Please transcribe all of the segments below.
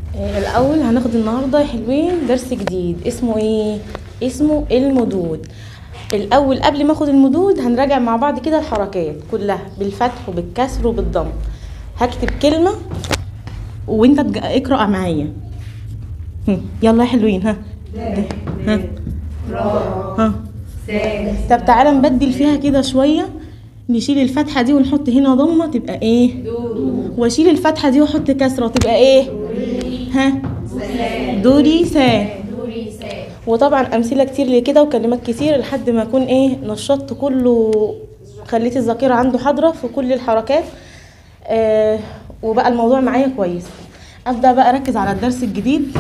آه، الأول هناخد النهاردة يا حلوين درس جديد اسمه ايه؟ اسمه المدود الأول قبل ما اخد المدود هنراجع مع بعض كده الحركات كلها بالفتح وبالكسر وبالضم هكتب كلمة وانت تج- اقرأ معايا هم، يلا يا حلوين ها ها ها طب تعالى نبدل فيها كده شوية نشيل الفتحة دي ونحط هنا ضمة تبقى ايه؟ واشيل الفتحة دي واحط كسرة تبقى ايه؟ ها؟ دوري سا وطبعا امثله كتير لكده وكلمات كتير لحد ما اكون ايه نشطت كله خليت الذاكره عنده حاضره في كل الحركات آه وبقى الموضوع معايا كويس ابدا بقى اركز على الدرس الجديد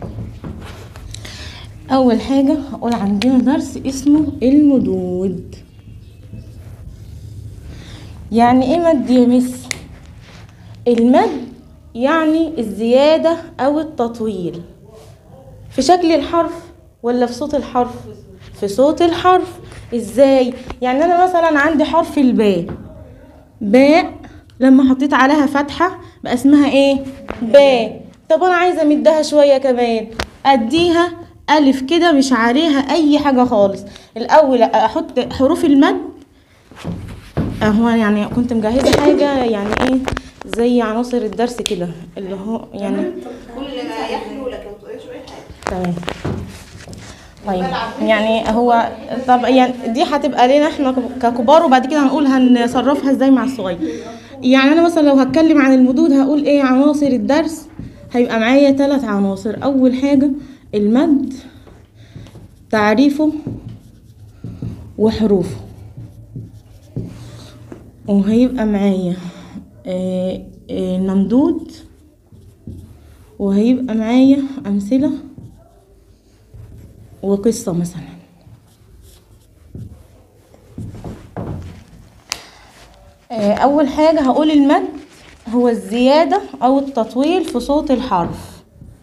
اول حاجه هقول عندنا درس اسمه المدود يعني ايه مد يا مس المد يعني الزياده او التطويل في شكل الحرف ولا في صوت الحرف في صوت الحرف ازاي يعني انا مثلا عندي حرف الباء باء لما حطيت عليها فتحة بقى اسمها ايه باء طب انا عايزة امدها شوية كمان اديها الف كده مش عليها اي حاجة خالص الاول احط حروف المد اهو يعني كنت مجهزة حاجة يعني ايه زي عناصر الدرس كده اللي هو يعني كل ما يحلو لك ما تقولش اي حاجه تمام طيب يعني هو طب يعني دي هتبقى لنا احنا ككبار وبعد كده هنقول هنصرفها ازاي مع الصغير يعني انا مثلا لو هتكلم عن المدود هقول ايه عناصر الدرس هيبقى معايا ثلاث عناصر اول حاجة المد تعريفه وحروفه وهيبقى معايا آه، آه، الممدود وهيبقى معايا أمثلة وقصة مثلا آه، أول حاجة هقول المد هو الزيادة أو التطويل في صوت الحرف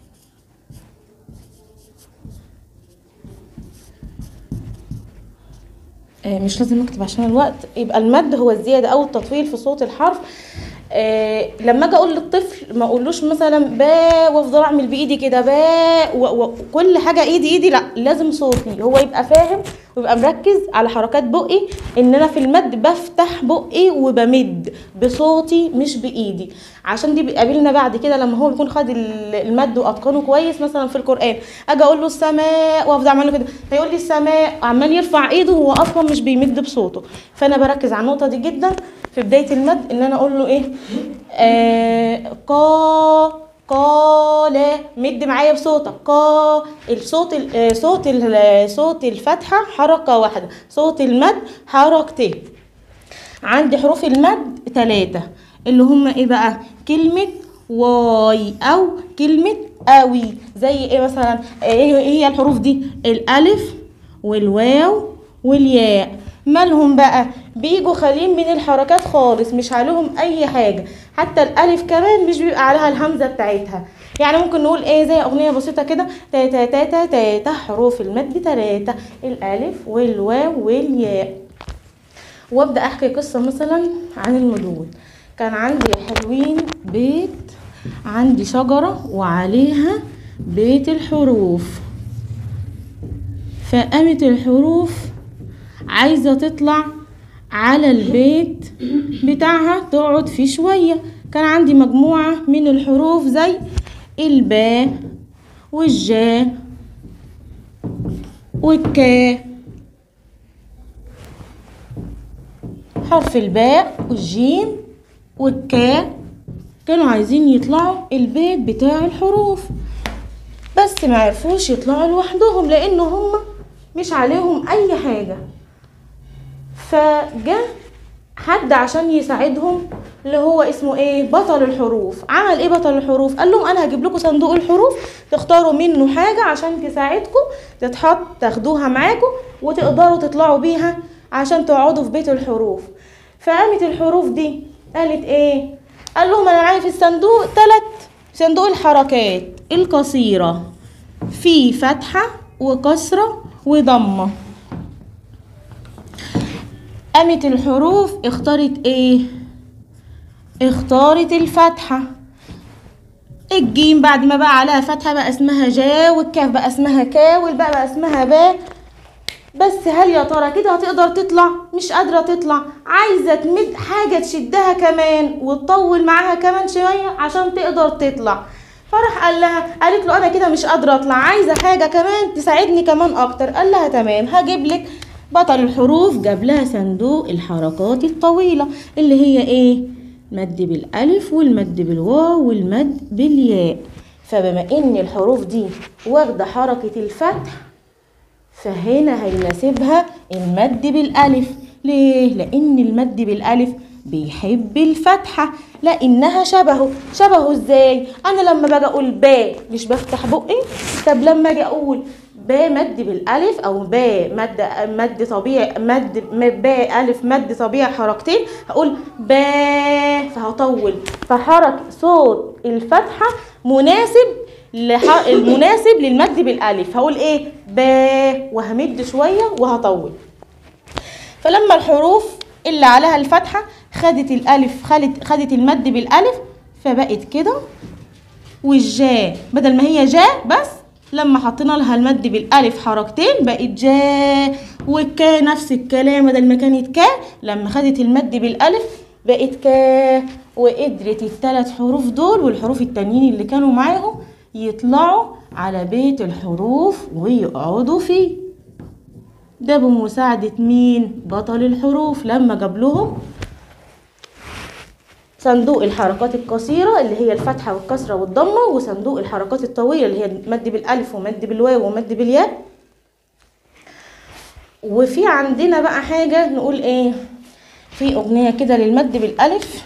آه، مش لازم اكتب عشان الوقت يبقى المد هو الزياده او التطويل في صوت الحرف آه لما اجي اقول للطفل ما اقولوش مثلا باء وافضل اعمل بايدي كده باء و- وكل حاجه ايدي ايدي لا لازم صوتي هو يبقى فاهم ويبقى مركز على حركات بقي ان انا في المد بفتح بقي وبمد بصوتي مش بايدي عشان دي بيقابلنا بعد كده لما هو بيكون خد ال- المد واتقنه كويس مثلا في القران اجي اقول له السماء وافضل اعمل له كده فيقول لي السماء عمال يرفع ايده وهو اصلا مش بيمد بصوته فانا بركز على النقطه دي جدا في بدايه المد ان انا اقول له ايه آه قا قال مد معايا بصوتك قا الصوت ال- آه، صوت ال- صوت الفتحه حركه واحده صوت المد حركتين عندي حروف المد ثلاثة اللي هم ايه بقى كلمة واي او كلمة اوي زي ايه مثلا ايه إيه هي الحروف دي الالف والواو والياء مالهم بقى بيجوا خاليين من الحركات خالص مش عليهم اي حاجة حتى الالف كمان مش بيبقى عليها الهمزة بتاعتها يعني ممكن نقول ايه زي اغنية بسيطة كده تا تا تا تا تا تا حروف المد تلاتة الالف والواو والياء وابدا احكي قصه مثلا عن المدود كان عندي يا حلوين بيت عندي شجره وعليها بيت الحروف فقامت الحروف عايزه تطلع على البيت بتاعها تقعد فيه شويه كان عندي مجموعه من الحروف زي الباء والجاء والكاء حرف الباء والجيم والكاء كانوا عايزين يطلعوا البيت بتاع الحروف بس ما عرفوش يطلعوا لوحدهم لان هم مش عليهم اي حاجة فجاء حد عشان يساعدهم اللي هو اسمه ايه بطل الحروف عمل ايه بطل الحروف قال لهم انا هجيب لكم صندوق الحروف تختاروا منه حاجة عشان تساعدكم تتحط تاخدوها معاكم وتقدروا تطلعوا بيها عشان تقعدوا في بيت الحروف فقامت الحروف دي قالت ايه قال لهم انا معايا في الصندوق ثلاث صندوق الحركات القصيرة في فتحة وكسرة وضمة قامت الحروف اختارت ايه اختارت الفتحة الجيم بعد ما بقى عليها فتحة بقى اسمها جا والكاف بقى اسمها كا والباء بقى اسمها با بس هل يا ترى كده هتقدر تطلع مش قادرة تطلع عايزة تمد حاجة تشدها كمان وتطول معاها كمان شوية عشان تقدر تطلع فراح قال لها قالت له انا كده مش قادرة اطلع عايزة حاجة كمان تساعدني كمان اكتر قال لها تمام هجيب لك بطل الحروف جاب لها صندوق الحركات الطويلة اللي هي ايه مد بالالف والمد بالواو والمد بالياء فبما ان الحروف دي واخدة حركة الفتح فهنا هيناسبها المد بالالف ليه لان المد بالالف بيحب الفتحة لانها شبهه شبهه ازاي انا لما باجي اقول با مش بفتح بقي طب لما اجي اقول با مد بالالف او با مد مد طبيعي مد م- با الف مد طبيعي حركتين هقول با فهطول فحرك صوت الفتحه مناسب لح... المناسب للمد بالالف هقول ايه با وهمد شويه وهطول فلما الحروف اللي عليها الفتحه خدت الالف خدت خدت المد بالالف فبقت كده والجا بدل ما هي جا بس لما حطينا لها المد بالالف حركتين بقت جا والكا نفس الكلام بدل ما كانت كا لما خدت المد بالالف بقت كا وقدرت الثلاث حروف دول والحروف التانيين اللي كانوا معاهم يطلعوا على بيت الحروف ويقعدوا فيه ده بمساعدة مين؟ بطل الحروف لما جاب لهم صندوق الحركات القصيرة اللي هي الفتحة والكسرة والضمة وصندوق الحركات الطويلة اللي هي مد بالألف ومد بالواو ومد بالياء وفي عندنا بقى حاجة نقول ايه في أغنية كده للمد بالألف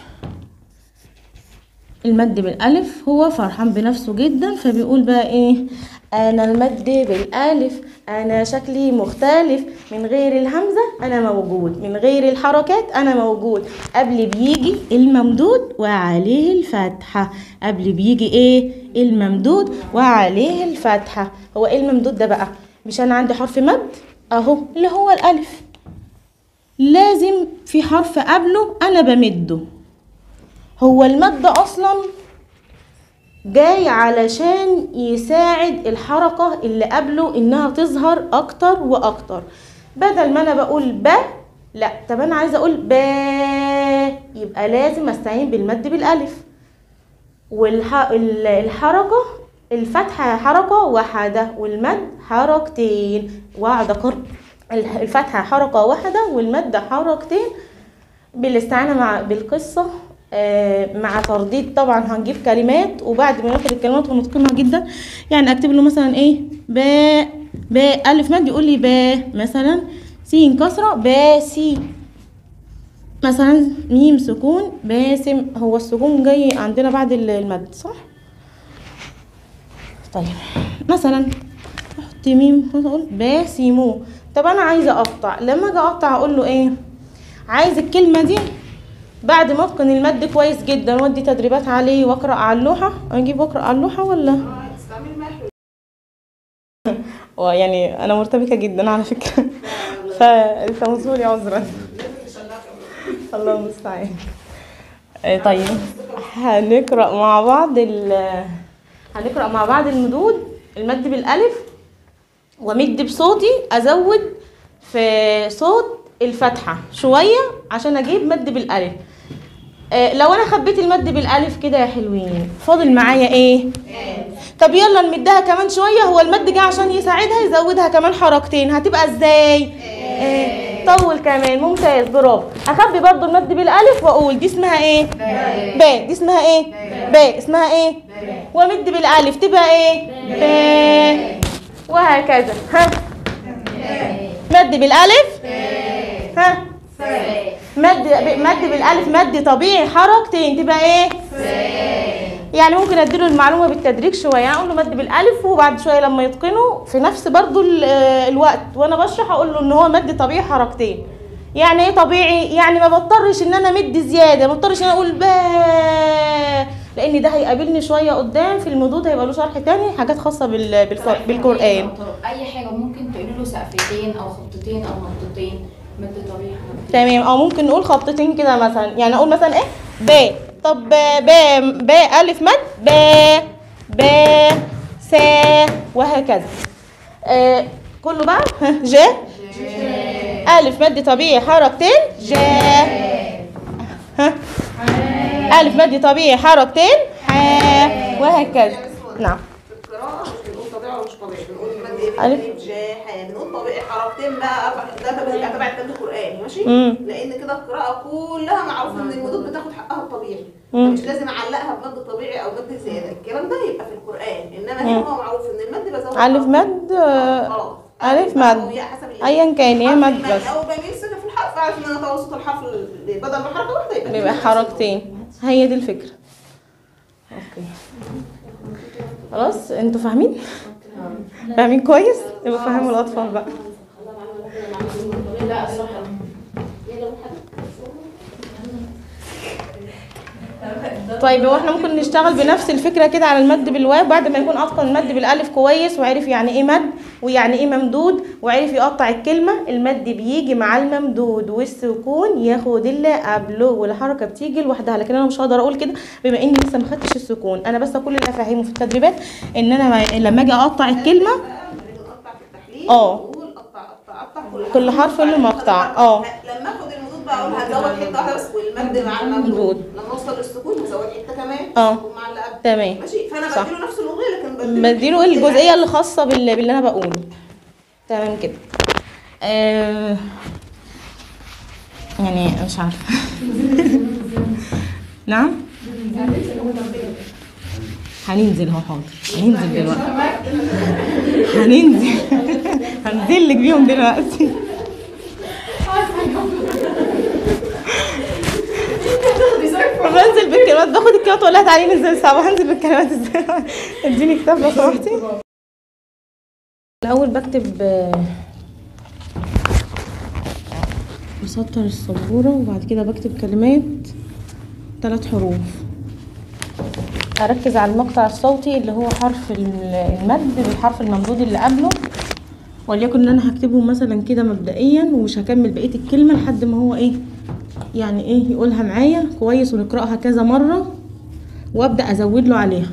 المد بالألف هو فرحان بنفسه جدا فبيقول بقى ايه أنا المد بالألف أنا شكلي مختلف من غير الهمزة أنا موجود من غير الحركات أنا موجود قبل بيجي الممدود وعليه الفتحة قبل بيجي ايه الممدود وعليه الفتحة هو ايه الممدود ده بقى مش أنا عندي حرف مد أهو اللي هو الألف لازم في حرف قبله أنا بمده هو المد اصلا جاي علشان يساعد الحركة اللي قبله انها تظهر اكتر واكتر بدل ما انا بقول ب لا طب انا عايزه اقول ب يبقى لازم استعين بالمد بالالف والحركة الفتحة حركة واحدة والمد حركتين واقعد اقر الفتحة حركة واحدة والمد حركتين بالاستعانة مع بالقصة آه، مع ترديد طبعا هنجيب كلمات وبعد ما ناخد الكلمات ونتقنها جدا يعني اكتب له مثلا ايه باء باء الف مد يقول لي باء مثلا سين كسره باسي مثلا ميم سكون باسم هو السكون جاي عندنا بعد ال- المد صح طيب مثلا احط ميم اقول باسمو طب انا عايزه اقطع لما اجي اقطع اقول له ايه عايز الكلمه دي بعد ما اتقن المد كويس جدا وادي تدريبات عليه واقرا على اللوحه اجيب واقرا على اللوحه ولا اه تستعمل محو ويعني انا مرتبكه جدا على فكره فالتمسوا لي عذرا الله المستعان آه، طيب هنقرا مع بعض ال هنقرا مع بعض المدود المد بالالف ومد بصوتي ازود في صوت الفتحه شويه عشان اجيب مد بالالف آه، لو انا خبيت المد بالالف كده يا حلوين فاضل معايا ايه طب يلا نمدها كمان شويه هو المد جه عشان يساعدها يزودها كمان حركتين هتبقى ازاي آه. طول كمان ممتاز برافو اخبي برضو المد بالالف واقول دي اسمها ايه باء دي اسمها ايه باء اسمها ايه ومد بالالف تبقى ايه باء وهكذا ها مد بالالف ها مد مد بالالف مد طبيعي حركتين تبقى ايه يعني ممكن اديله المعلومه بالتدريج شويه يعني اقول له مد بالالف وبعد شويه لما يتقنه في نفس برضو ال- آه، الوقت وانا بشرح اقول له ان هو مد طبيعي حركتين يعني ايه طبيعي يعني ما بضطرش ان انا مد زياده ما بضطرش ان انا اقول با لان ده هيقابلني شويه قدام في المدود هيبقى له شرح تاني حاجات خاصه بال... بالق... بالقران اي حاجه ممكن تقولي له سقفتين او خطتين او نقطتين مد طبيعي حركتين. تمام او ممكن نقول خطتين كده مثلا يعني اقول مثلا ايه ب طب ب ب الف مد ب ب س وهكذا آه كله بقى ها، ج ألف مد طبيعي حركتين ج ها ألف مد طبيعي حركتين ح وهكذا نعم في القراءة مش بنقول طبيعي ولا مش طبيعي بنقول المد ايه ألف. ألف جا ح بنقول طبيعي حركتين بقى أربع ده بقى بيبقى تبع التمد القرآني ماشي؟ مم. لأن كده القراءة كلها معروف إن المدود بتاخد حقها الطبيعي مم. مش لازم أعلقها بمد طبيعي أو مد زيادة الكلام ده يبقى في القرآن إنما هنا مم. هو معروف إن المد بزود ألف حرف. مد آه، خلاص. ألف أو مد ياء حسب ال- أيا كان هي حرف مد المد. بس لو بميل سنة في الحرف أعرف إن أنا توسط الحرف اللي بدل ما حركة واحدة يبقى بيبقى نفس حركتين هي دي الفكرة اوكي خلاص انتوا فاهمين فاهمين كويس يبقى فاهموا الاطفال بقى لا الصراحه طيب هو احنا ممكن نشتغل بنفس الفكره كده على المد بالواو بعد ما يكون اتقن المد بالالف كويس وعرف يعني ايه مد ويعني ايه ممدود وعرف يقطع الكلمه المد بيجي مع الممدود والسكون ياخد اللي قبله والحركه بتيجي لوحدها لكن انا مش هقدر اقول كده بما اني لسه ما خدتش السكون انا بس كل اللي افهمه في التدريبات ان انا ما- لما اجي اقطع الكلمه نقطع في التحليل اه. نقول قطع قطع قطع كل حرف له مقطع اه لما اخد المدود بقى اقول هزود حته واحده بس والمد مع ممدود. الممدود لما اوصل للسكون هزود حته كمان اه. السكون مع اللي قبل تمام ماشي فانا صح. بديله نفس الاغنيه لكن بديله بديله الجزئيه اللي خاصه بال- باللي انا بقوله تمام كده آه يعني مش عارفه نعم هننزل اهو حاضر هننزل دلوقتي هننزل هنزل لك بيهم دلوقتي بنزل بالكلمات باخد الكلمات واقول لها تعالي ننزل سوا هنزل بالكلمات ازاي اديني كتاب لو سمحتي الاول بكتب آه، بسطر السبوره وبعد كده بكتب كلمات ثلاث حروف اركز على المقطع الصوتي اللي هو حرف ال- المد بالحرف الممدود اللي قبله وليكن ان انا هكتبه مثلا كده مبدئيا ومش هكمل بقيه الكلمه لحد ما هو ايه يعني ايه يقولها معايا كويس ونقراها كذا مره وابدا ازود له عليها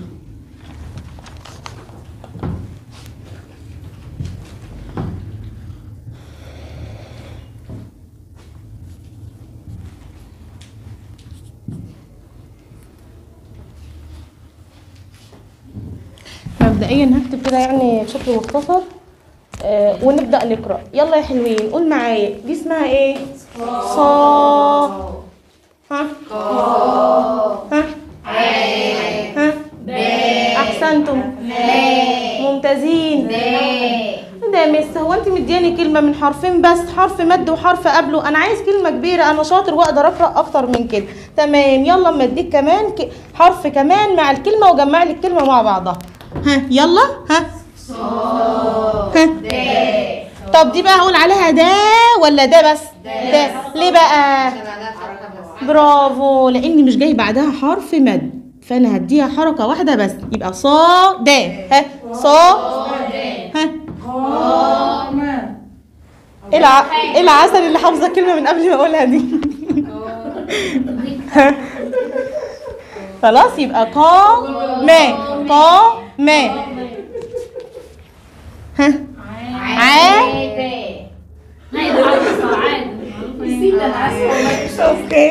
مبدئيا هكتب كده يعني بشكل مختصر آه ونبدا نقرا يلا يا حلوين قول معايا دي اسمها ايه صا ها ها ها احسنتم ممتازين ده يا مس هو انت مدياني كلمه من حرفين بس حرف مد وحرف قبله انا عايز كلمه كبيره انا شاطر واقدر اقرا اكتر من كده تمام يلا اما اديك كمان ك... حرف كمان مع الكلمه وجمع لي الكلمه مع بعضها ها يلا ها ها طب دي بقى هقول عليها ده ولا ده بس ده ليه بقى برافو لاني مش جاي بعدها حرف مد فانا هديها حركه واحده بس يبقى صا دا ها صا ها ايه الع... ايه العسل اللي حافظه الكلمه من قبل ما اقولها دي ها. خلاص يبقى قا ما قا ما ها ع اوكي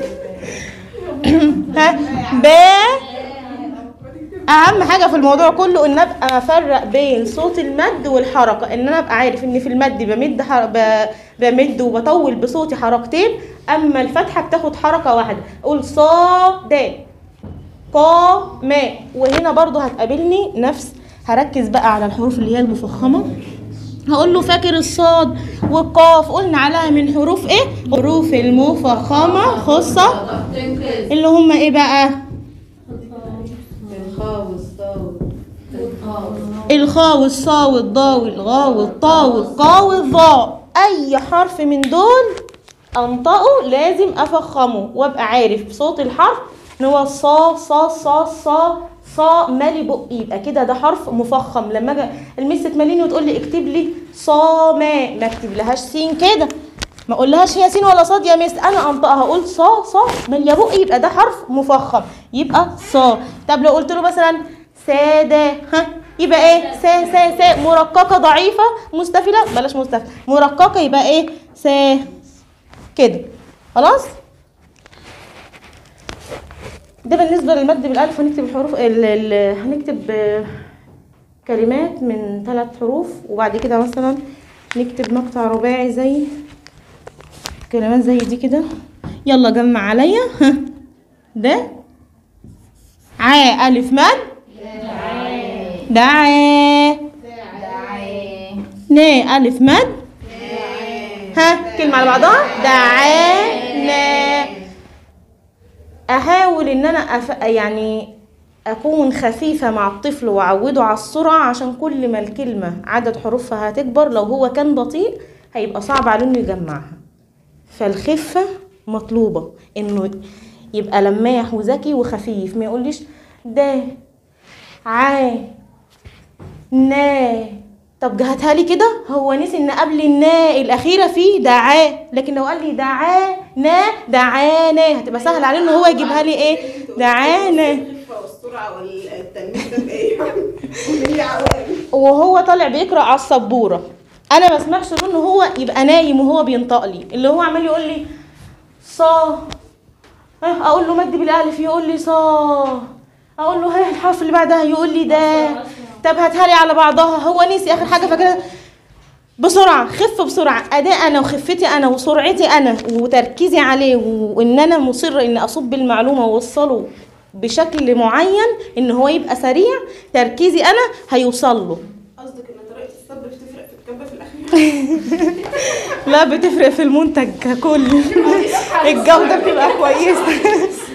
ها ب اهم حاجه في الموضوع كله ان ابقى افرق بين صوت المد والحركه ان انا ابقى عارف ان في المد بمد حر... ب... بمد وبطول بصوتي حركتين اما الفتحه بتاخد حركه واحده اقول صا د قا ما وهنا برضو هتقابلني نفس هركز بقى على الحروف اللي هي المفخمه هقول له فاكر الصاد والقاف قلنا عليها من حروف ايه حروف المفخمه خاصه اللي هم ايه بقى الخاء والصا والضا والغا والطا والقا والظا اي حرف من دول انطقه لازم افخمه وابقى عارف صوت الحرف ان هو صا صا صا صا صا مالي بقي يبقى كده ده حرف مفخم لما اجي المس تمليني وتقول لي اكتب لي صا ما ما اكتب لهاش سين كده ما اقولهاش هي سين ولا صاد يا مس انا انطقها اقول صا صا ماليه بقي يبقى ده حرف مفخم يبقى صا طب لو قلت له مثلا سادة ها يبقى ايه سا سا سا مرققة ضعيفة مستفلة بلاش مستفلة مرققة يبقى ايه سا كده خلاص ده بالنسبة للمد بالألف هنكتب الحروف ال ال هنكتب آه، كلمات من ثلاث حروف وبعد كده مثلا نكتب مقطع رباعي زي كلمات زي دي كده يلا جمع عليا ها ده ع ألف مد دعا نا ألف مد ها كلمة على بعضها دعانا احاول ان انا أف... يعني اكون خفيفة مع الطفل واعوده على السرعة عشان كل ما الكلمة عدد حروفها هتكبر لو هو كان بطيء هيبقى صعب عليه انه يجمعها فالخفة مطلوبة انه يبقى لماح وذكي وخفيف ما يقوليش ده ع نا طب هاتها لي كده هو نسي ان قبل النا الاخيره فيه دعاه لكن لو قال لي دعانا دعانا هتبقى سهل عليه ان هو يجيبها لي ايه دعانا الخفه والسرعه والتلميذ ده بايه؟ اللي هي عوامل وهو طالع بيقرا على السبوره انا ما اسمحش له ان هو يبقى نايم وهو بينطق لي اللي هو عمال يقول لي صا ها اقول له مد بالالف يقول لي صا اقول له ها الحرف اللي بعدها يقول لي ده طب هاتها لي على بعضها هو نسي اخر حاجه فاكرها بسرعه خف بسرعه اداء انا وخفتي انا وسرعتي انا وتركيزي عليه وان انا مصره ان اصب المعلومه واوصله بشكل معين ان هو يبقى سريع تركيزي انا هيوصل له قصدك ان طريقه الصب بتفرق في الكبه في الاخير لا بتفرق في المنتج ككل الجودة بتبقى كويسة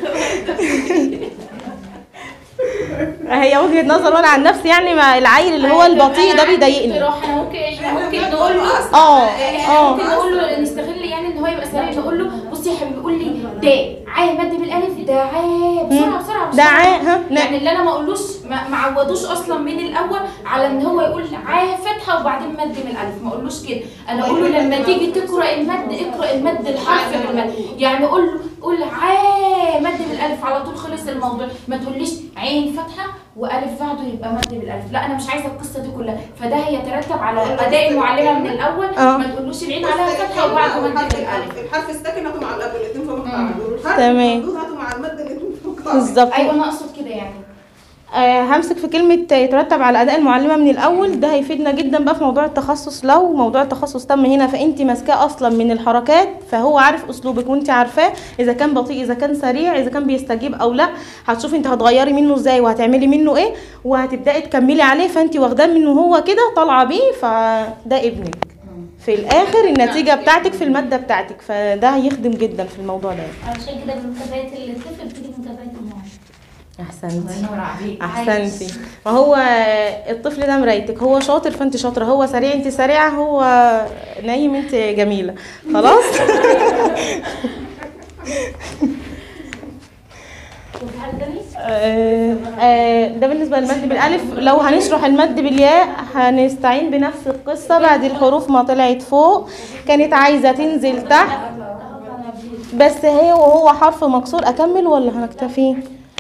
هي وجهة نظر وانا عن نفسي يعني ما العيل اللي هو البطيء ده بيضايقني اقتراح احنا ممكن احنا ممكن نقول له اه احنا اه ممكن نقول له نستغل يعني ان هو يبقى سريع نقول له بصي يا حبيبي قول لي دا عا مد بالالف دا عا بسرعه بسرعه بسرعه دعاء ها يعني نا- اللي انا ما اقولوش ما ما عودوش اصلا من الاول على ان هو يقول عا فتحه وبعدين مد من الالف ما اقولوش كده انا اقول له لما تيجي تقرا المد اقرا المد الحرف بالمد يعني قول له قول عا مد بالالف على طول خلص الموضوع ما تقوليش عين فتحه والف بعده يبقى مد بالالف لا انا مش عايزه القصه دي كلها فده هيترتب على اداء المعلمه من الاول آه. ما تقولوش العين عليها فتحه وبعده مد الحرف بالالف الحرف الساكن هاته مع الاب الاثنين في مقطع والحرف تمام. الممدود هاته مع المد الاثنين في مقطع بالظبط ايوه انا اقصد كده يعني آه، همسك في كلمة يترتب على أداء المعلمة من الأول ده هيفيدنا جدا بقى في موضوع التخصص لو موضوع التخصص تم هنا فأنت ماسكاه أصلا من الحركات فهو عارف أسلوبك وأنت عارفاه إذا كان بطيء إذا كان سريع إذا كان بيستجيب أو لا هتشوفي أنت هتغيري منه إزاي وهتعملي منه إيه وهتبدأي تكملي عليه فأنت واخداه منه هو كده طالعة بيه فده ابنك في الآخر النتيجة بتاعتك في المادة بتاعتك فده هيخدم جدا في الموضوع ده علشان كده بمتابعة الطفل بتيجي بمتابعة المعلم أحسنتي الله ينور عليك احسنتي ما هو الطفل ده مرايتك هو شاطر فانت شاطره هو سريع انت سريعه هو نايم انت جميله خلاص وفي حاجة تانية؟ آه، آه، ده بالنسبه للمد بالالف لو هنشرح المد بالياء هنستعين بنفس القصه بعد الحروف ما طلعت فوق كانت عايزه تنزل تحت بس هي وهو حرف مكسور اكمل ولا هنكتفي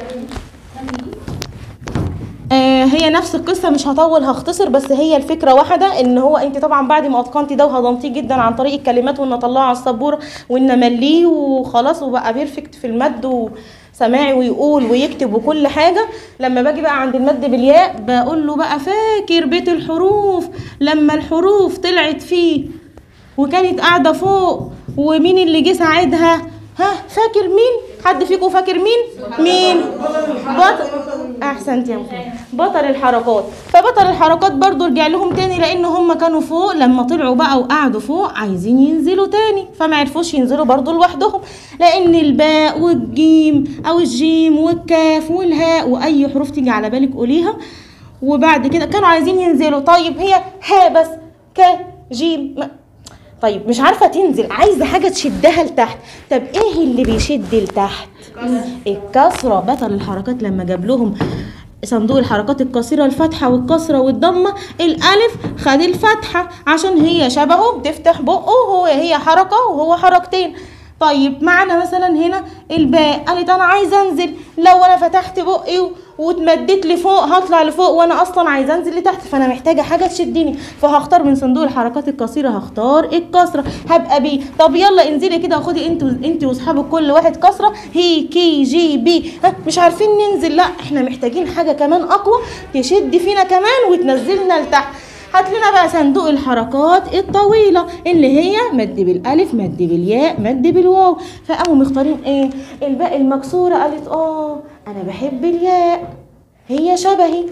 آه، هي نفس القصه مش هطول هختصر بس هي الفكره واحده ان هو انت طبعا بعد ما اتقنتي ده وهضمتيه جدا عن طريق الكلمات وان اطلعه على السبوره وان امليه وخلاص وبقى بيرفكت في المد وسماعي ويقول ويكتب وكل حاجه لما باجي بقى عند المد بالياء بقول له بقى فاكر بيت الحروف لما الحروف طلعت فيه وكانت قاعده فوق ومين اللي جه ساعدها ها فاكر مين حد فيكم فاكر مين مين بطل احسنت يا محمد بطل الحركات فبطل الحركات برضو رجع لهم تاني لان هم كانوا فوق لما طلعوا بقى وقعدوا فوق عايزين ينزلوا تاني فما عرفوش ينزلوا برضو لوحدهم لان الباء والجيم او الجيم والكاف والهاء واي حروف تيجي على بالك قوليها وبعد كده كانوا عايزين ينزلوا طيب هي ها بس ك جيم ما- طيب مش عارفه تنزل عايزه حاجه تشدها لتحت طب ايه اللي بيشد لتحت الكسره بطل الحركات لما جاب لهم صندوق الحركات القصيره الفتحه والكسره والضمه الالف خد الفتحه عشان هي شبهه بتفتح بقه هو هي حركه وهو حركتين طيب معنا مثلا هنا الباء قالت انا عايزه انزل لو انا فتحت بقي و- واتمديت لفوق هطلع لفوق وانا اصلا عايزه انزل لتحت فانا محتاجه حاجه تشدني فهختار من صندوق الحركات القصيره هختار الكسره هبقى بي طب يلا انزلي كده وخدي انت انت واصحابك كل واحد كسره هي كي جي بي ها مش عارفين ننزل لا احنا محتاجين حاجه كمان اقوى تشد فينا كمان وتنزلنا لتحت هات لنا بقى صندوق الحركات الطويلة اللي هي مد بالألف مد بالياء مد بالواو فقاموا مختارين ايه الباقي المكسورة قالت اه أنا بحب الياء هي شبهي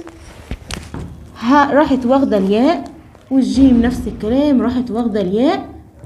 ها راحت واخدة الياء والجيم نفس الكلام راحت واخدة الياء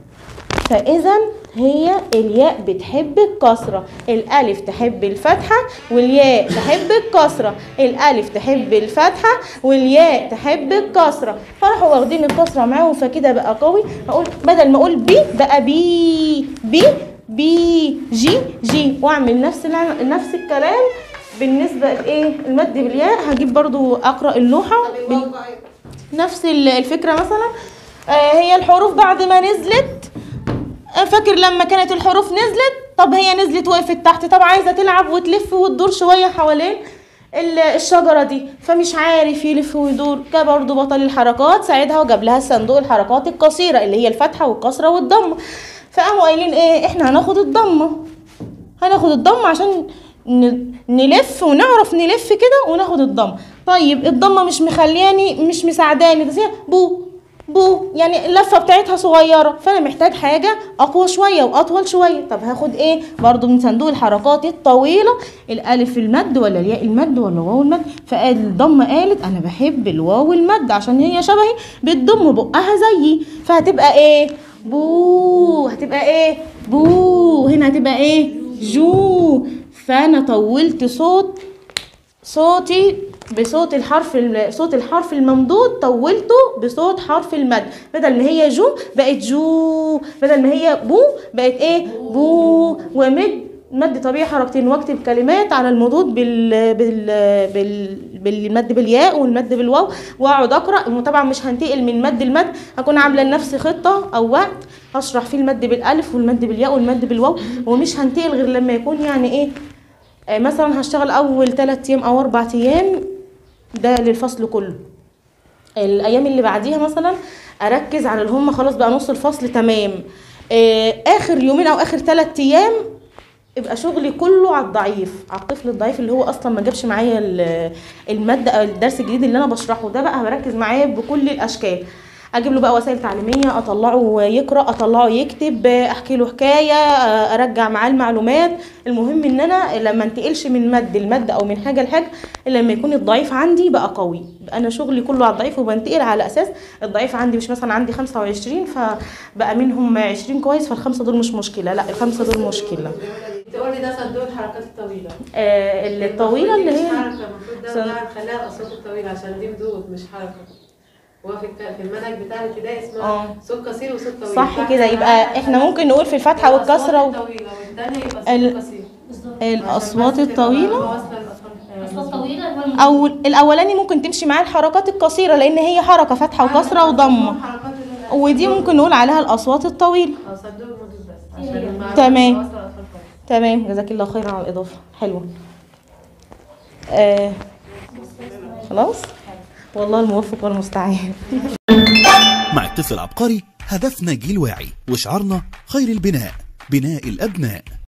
فإذا هي الياء بتحب الكسرة الألف تحب الفتحة والياء تحب الكسرة الألف تحب الفتحة والياء تحب الكسرة فراحوا واخدين الكسرة معاهم فكده بقى قوي أقول بدل ما أقول بي بقى بي بي بي جي جي وأعمل نفس الع- نفس الكلام بالنسبة لإيه المد بالياء هجيب برضو أقرأ اللوحة طب الواو بقى نفس ال- الفكرة مثلا آه، هي الحروف بعد ما نزلت آه، فاكر لما كانت الحروف نزلت طب هي نزلت وقفت تحت طب عايزة تلعب وتلف وتدور شوية حوالين ال- الشجرة دي فمش عارف يلف ويدور جه برضه بطل الحركات ساعدها وجاب لها صندوق الحركات القصيرة اللي هي الفتحة والكسرة والضمة فقاموا قايلين ايه احنا هناخد الضمة هناخد الضمة عشان ن- نلف ونعرف نلف كده وناخد الضمة طيب الضمة مش مخلياني مش مساعداني بس هي بو بو يعني اللفة بتاعتها صغيرة فأنا محتاج حاجة أقوى شوية وأطول شوية طب هاخد إيه برضو من صندوق الحركات الطويلة الألف المد ولا الياء المد ولا الواو المد فقال الضمة قالت أنا بحب الواو المد عشان هي شبهي بتضم بقها زيي فهتبقى إيه بو هتبقى إيه بو هنا هتبقى إيه جو فأنا طولت صوت صوتي بصوت الحرف الم- صوت الحرف الممدود طولته بصوت حرف المد بدل ما هي جو بقت جو بدل ما هي بو بقت ايه بو ومد مد طبيعي حركتين واكتب كلمات على المضود بال بال بال بالمد بالياء والمد بالواو واقعد اقرا طبعا مش هنتقل من مد المد هكون عامله لنفسي خطه او وقت هشرح فيه المد بالالف والمد بالياء والمد بالواو ومش هنتقل غير لما يكون يعني ايه آه، مثلا هشتغل اول 3 ايام او 4 ايام ده للفصل كله الايام اللي بعديها مثلا اركز على اللي هم خلاص بقى نص الفصل تمام آه، اخر يومين او اخر 3 ايام يبقى شغلي كله على الضعيف على الطفل الضعيف اللي هو اصلا ما جابش معايا ال- الماده او الدرس الجديد اللي انا بشرحه ده بقى بركز معاه بكل الاشكال اجيب له بقى وسائل تعليميه اطلعه يقرا اطلعه يكتب احكي له حكايه ارجع معاه المعلومات المهم ان انا لما انتقلش من مد لمد او من حاجه لحاجه الا لما يكون الضعيف عندي بقى قوي يبقى انا شغلي كله على الضعيف وبنتقل على اساس الضعيف عندي مش مثلا عندي 25 فبقى منهم 20 كويس فالخمسه دول مش مشكله لا الخمسه دول مشكله تقولي ده صندوق الحركات الطويلة آه الطويله اللي مش هي حركة المفروض ده صن- بقى نخليها الأصوات الطويلة عشان دي مدود مش حركة هو في الك- في المنهج بتاع الابتدائي اسمها آه. صوت قصير وصوت طويل صح فإحنا كده يبقى احنا ممكن نقول في الفتحه الأصوات والكسره و... الطويلة والتانية يبقى ال- صوت قصير بالظبط الاصوات عشان بس تبقى الطويله واصلة الأصوات- اصوات طويله اللي هو او الاولاني ممكن تمشي معاه الحركات القصيره لان هي حركه فتحه وكسره وضمه الحركات اللي- ودي ممكن نقول عليها الاصوات الطويله اه صندوق المدود بس عشان المعلومة تمام. واصلة للأطفال كويس. تمام جزاك الله خيرا على الاضافه حلوه آه خلاص والله الموفق والمستعان مع الطفل العبقري هدفنا جيل واعي وشعارنا خير البناء بناء الأبناء